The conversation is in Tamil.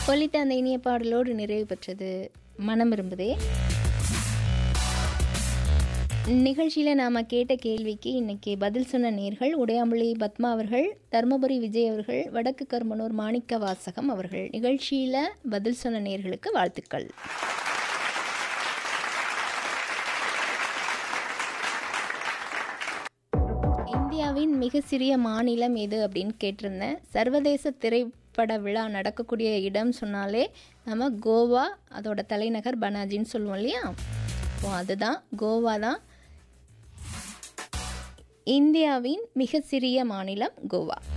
ஒலித்த அந்த இனிய பாடலோடு நிறைவு பெற்றது மனம் விரும்புதே நிகழ்ச்சியில் நாம் கேட்ட கேள்விக்கு இன்னைக்கு பதில் சொன்ன நேர்கள் உடையாம்பள்ளி பத்மா அவர்கள் தருமபுரி விஜய் அவர்கள் வடக்கு கருமனூர் மாணிக்க வாசகம் அவர்கள் நிகழ்ச்சியில் பதில் சொன்ன நேர்களுக்கு வாழ்த்துக்கள் இந்தியாவின் மிக சிறிய மாநிலம் எது அப்படின்னு கேட்டிருந்தேன் சர்வதேச திரைப்பட விழா நடக்கக்கூடிய இடம் சொன்னாலே நம்ம கோவா அதோட தலைநகர் பனாஜின்னு சொல்லுவோம் இல்லையா ஓ அதுதான் கோவா தான் இந்தியாவின் மிக சிறிய மாநிலம் கோவா